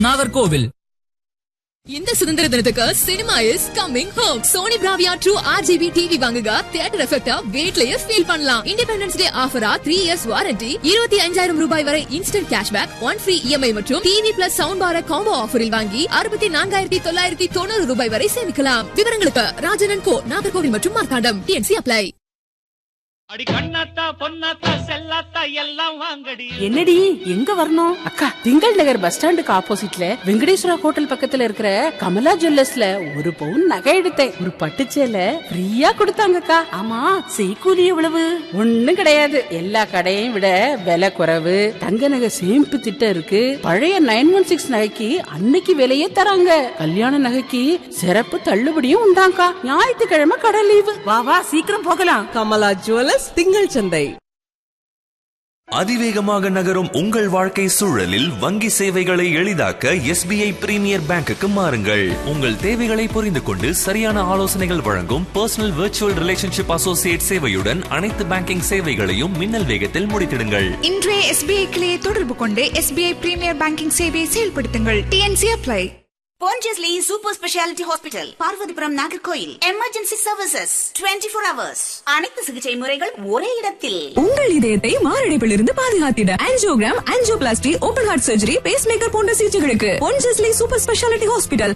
நாகர்கோவில் இந்த சுதந்திர தினத்துக்கு cinema is coming home Sony Bravia true RGB TV வாங்குங்க தியேட்டர் எஃபெக்டா வீட்லயே ஃபீல் பண்ணலாம் இண்டிபெண்டன்ஸ் டே ஆஃபரா த்ரீ இயர்ஸ் வாரண்டி இருபத்தி அஞ்சாயிரம் ரூபாய் வரை instant cashback one free EMI மற்றும் TV plus sound bar combo ஆஃபரில் வாங்கி அறுபத்தி நான்காயிரத்தி தொள்ளாயிரத்தி தொண்ணூறு ரூபாய் வரை சேமிக்கலாம் விவரங்களுக்கு ராஜனன் கோ நாகர்கோவில் மற்றும் மார்த்தாண்டம் டிஎன்சி அப்ளை அடி கண்ணாத்தா பொன்னாத்தா செல்லாத்தா எல்லாம் வாங்கடி என்னடி எங்க வரணும் அக்கா திங்கள் நகர் பஸ் ஸ்டாண்டுக்கு ஆப்போசிட்ல வெங்கடேஸ்வரா ஹோட்டல் பக்கத்துல இருக்கிற கமலா ஜுவல்லர்ஸ்ல ஒரு பவுன் நகை எடுத்தேன் ஒரு பட்டுச்சேல ஃப்ரீயா கொடுத்தாங்கக்கா ஆமா செய்கூலி எவ்வளவு ஒண்ணும் கிடையாது எல்லா கடையையும் விட விலை குறைவு தங்க நகை சேமிப்பு திட்டம் இருக்கு பழைய நைன் ஒன் சிக்ஸ் நகைக்கு அன்னைக்கு விலையே தராங்க கல்யாண நகைக்கு சிறப்பு தள்ளுபடியும் உண்டாங்கா ஞாயிற்றுக்கிழமை கடை லீவு வா வா சீக்கிரம் போகலாம் கமலா ஜுவல்லர்ஸ் திங்கள் சந்தை அதிவேகமாக நகரும் உங்கள் வாழ்க்கை சூழலில் வங்கி சேவைகளை எளிதாக்க எஸ்பிஐ பிரீமியர் பேங்குக்கு மாறுங்கள் உங்கள் தேவைகளை புரிந்து கொண்டு சரியான ஆலோசனைகள் வழங்கும் பர்சனல் விர்ச்சுவல் ரிலேஷன்ஷிப் அசோசியேட் சேவையுடன் அனைத்து பேங்கிங் சேவைகளையும் மின்னல் வேகத்தில் முடித்திடுங்கள் இன்றைய எஸ்பிஐ கிளையை தொடர்பு கொண்டு எஸ்பிஐ பிரீமியர் பேங்கிங் சேவையை செயல்படுத்துங்கள் TNC apply Pondicherry Super Speciality Hospital, Parvathipuram Nagercoil emergency services 24 four hours அனைத்து சிகிச்சை முறைகள் ஒரே இடத்தில் உங்கள் இதயத்தை மாரடைப்பில் இருந்து பாதுகாத்திட angiogram angioplasty open heart surgery pacemaker போன்ற சிகிச்சைகளுக்கு Ponjesly super speciality hospital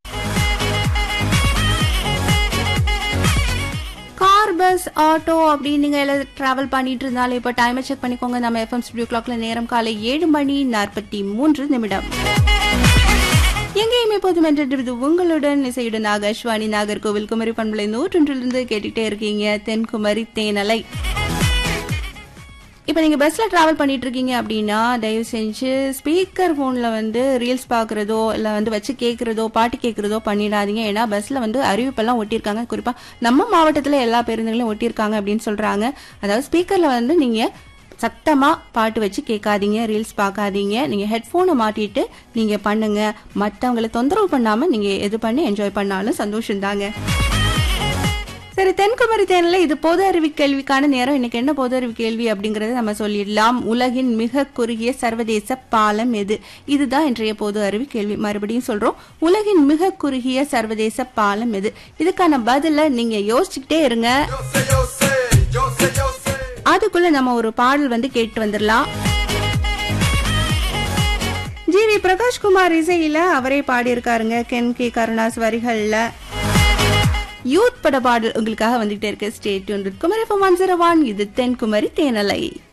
car bus auto அப்படின்னு நீங்க எல்லாம் டிராவல் பண்ணிட்டு இருந்தாலே இப்ப டைமை செக் பண்ணிக்கோங்க நம்ம எஃப்எம் ஸ்டுடியோ கிளாக்ல நேரம் காலை ஏழு மணி நாற்பத்தி மூன்று நிமிடம் எங்கேயுமே போதும் என்றது உங்களுடன் இசையுடன் ஆகாஷ்வாணி நாகர்கோவில் குமரி பண்பலை நூற்றொன்றிலிருந்து கேட்டுட்டே இருக்கீங்க தென்குமரி தேனலை இப்போ நீங்கள் பஸ்ஸில் ட்ராவல் பண்ணிட்டு இருக்கீங்க அப்படின்னா தயவு செஞ்சு ஸ்பீக்கர் ஃபோனில் வந்து ரீல்ஸ் பார்க்குறதோ இல்லை வந்து வச்சு கேட்குறதோ பாட்டு கேட்குறதோ பண்ணிடாதீங்க ஏன்னா பஸ்ஸில் வந்து அறிவிப்பெல்லாம் ஒட்டியிருக்காங்க குறிப்பாக நம்ம மாவட்டத்தில் எல்லா பேருந்துகளையும் ஒட்டியிருக்காங்க அப்படின்னு சொல்கிறாங்க அதாவது ஸ்பீக்கரில் வந்து நீங்கள் சத்தமாக பாட்டு வச்சு கேட்காதீங்க ரீல்ஸ் பார்க்காதீங்க நீங்கள் ஹெட்ஃபோனை மாட்டிட்டு நீங்கள் பண்ணுங்க மற்றவங்களை தொந்தரவு பண்ணாமல் நீங்கள் எது பண்ணி என்ஜாய் பண்ணாலும் சந்தோஷம்தாங்க சரி தென்குமரி தேனில் இது பொது அறிவு கேள்விக்கான நேரம் இன்னைக்கு என்ன பொது அறிவு கேள்வி அப்படிங்கறத நம்ம சொல்லிடலாம் உலகின் மிக குறுகிய சர்வதேச பாலம் எது இதுதான் இன்றைய பொது அறிவு கேள்வி மறுபடியும் சொல்றோம் உலகின் மிக குறுகிய சர்வதேச பாலம் எது இதுக்கான பதில நீங்க யோசிச்சுக்கிட்டே இருங்க அதுக்குள்ள நம்ம ஒரு பாடல் வந்து கேட்டு வந்துடலாம் ஜி வி பிரகாஷ்குமார் இசையில அவரே பாடியிருக்காருங்க கென் கே கருணாஸ் வரிகள்ல யூத் பட பாடல் உங்களுக்காக வந்துகிட்டே இருக்கு state Kumari one zero one இது தென்குமரி தேனலை